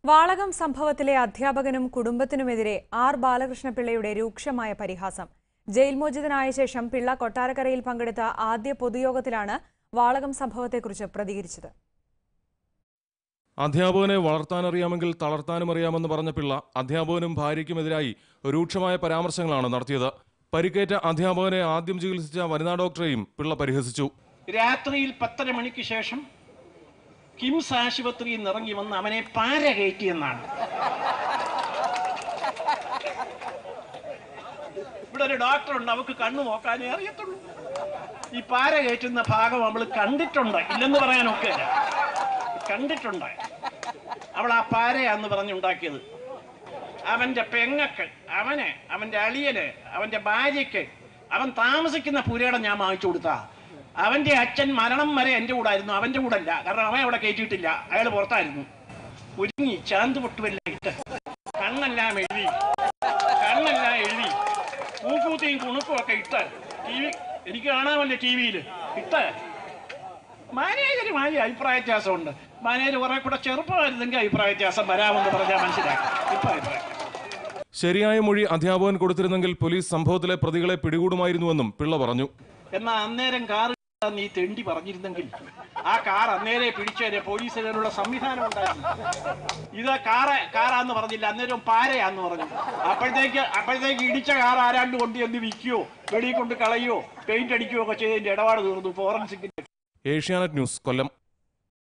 വാളകം സംഭവത്തിലെ അധ്യാപകനും കുടുംബത്തിനുമെതിരെ ആർ ബാലകൃഷ്ണപിള്ളയുടെ രൂക്ഷമായ പരിഹാസം ജയിൽ മോചിതനായ ശേഷം പിള്ള കൊട്ടാരക്കരയിൽ പങ്കെടുത്ത ആദ്യ പൊതുയോഗത്തിലാണ് വാളകം സംഭവത്തെക്കുറിച്ച് പ്രതികരിച്ചത് അധ്യാപകനെ വളർത്താനറിയാമെങ്കിൽ തളർത്താനും അറിയാമെന്ന് പറഞ്ഞ പിള്ള അധ്യാപകനും ഭാര്യയ്ക്കുമെതിരായി രൂക്ഷമായ പരാമർശങ്ങളാണ് നടത്തിയത് പരിക്കേറ്റ അധ്യാപകനെ ആദ്യം ചികിത്സിച്ച വനിതാ ഡോക്ടറെയും പിള്ള പരിഹസിച്ചു രാത്രിയിൽ പത്തര മണിക്ക് ശേഷം കിംസ് ആശുപത്രിയിൽ നിന്ന് ഇറങ്ങി വന്ന് അവനെ പാര കയറ്റിയെന്നാണ് ഇവിടെ ഒരു ഡോക്ടറുണ്ട് അവക്ക് കണ്ണു നോക്കാനേ അറിയത്തുള്ളൂ ഈ പാര കയറ്റുന്ന ഭാഗം നമ്മൾ കണ്ടിട്ടുണ്ട് ഇല്ലെന്ന് പറയാനൊക്കെ കണ്ടിട്ടുണ്ട് അവൾ ആ പാരയാന്ന് പറഞ്ഞുണ്ടാക്കിയത് അവന്റെ പെങ്ങക്ക് അവന് അവന്റെ അളിയന് അവന്റെ ഭാര്യയ്ക്ക് അവൻ താമസിക്കുന്ന പുരയിടം ഞാൻ വാങ്ങിച്ചു കൊടുത്താ അവന്റെ അച്ഛൻ മരണം വരെ എന്റെ കൂടെ ആയിരുന്നു അവന്റെ കൂടെ അല്ല കാരണം അവൻ അവിടെ കയറ്റിയിട്ടില്ല അയാൾ പുറത്തായിരുന്നു ഒരുങ്ങി ചാന്ത് പൊട്ടുമെല്ലാം ഇട്ട് കണ്ണെല്ലാം എഴുതി കണ്ണെല്ലാം എഴുതി പൂക്കൂത്തിയും കുണുക്കും ഒക്കെ ഇട്ട് ടി വി എനിക്ക് കാണാമല്ലേ ടി വിയിൽ ഇട്ട് മാനേജരുമായി അഭിപ്രായ വ്യത്യാസമുണ്ട് മാനേജർ കുറെ കൂടെ ചെറുപ്പമായിരുന്നെങ്കിൽ അഭിപ്രായ വ്യത്യാസം വരാമെന്ന് പറഞ്ഞാൽ മനസ്സിലാക്കി ഇപ്പൊ അഭിപ്രായം ശരിയായ മൊഴി അധ്യാപകൻ കൊടുത്തിരുന്നെങ്കിൽ പോലീസ് സംഭവത്തിലെ പ്രതികളെ പിടികൂടുമായിരുന്നുവെന്നും പിള്ള പറഞ്ഞു എന്നാ അന്നേരം കാർ നീ തെണ്ടി പറഞ്ഞിരുന്നെങ്കിൽ ആ കാർ അന്നേരെ പിടിച്ചേരെ പോലീസിനുള്ള സംവിധാനം ഉണ്ടായിരുന്നു ഇത് കാറ് കാറാന്ന് പറഞ്ഞില്ല അന്നേരം പാരയാന്ന് പറഞ്ഞു അപ്പോഴത്തേക്ക് അപ്പോഴത്തേക്ക് ഇടിച്ച കാർ ആരാണ്ട് കൊണ്ട് ചെന്ന് വിൽക്കുകയോ വെളിയിൽ കൊണ്ട് കളയോ പെയിന്റ് അടിക്കുകയോ ഒക്കെ ചെയ്തതിന്റെ ഇടപാട് തീർന്നു ഫോറൻസിക്കിന്റെ ഏഷ്യാനെറ്റ് ന്യൂസ് കൊല്ലം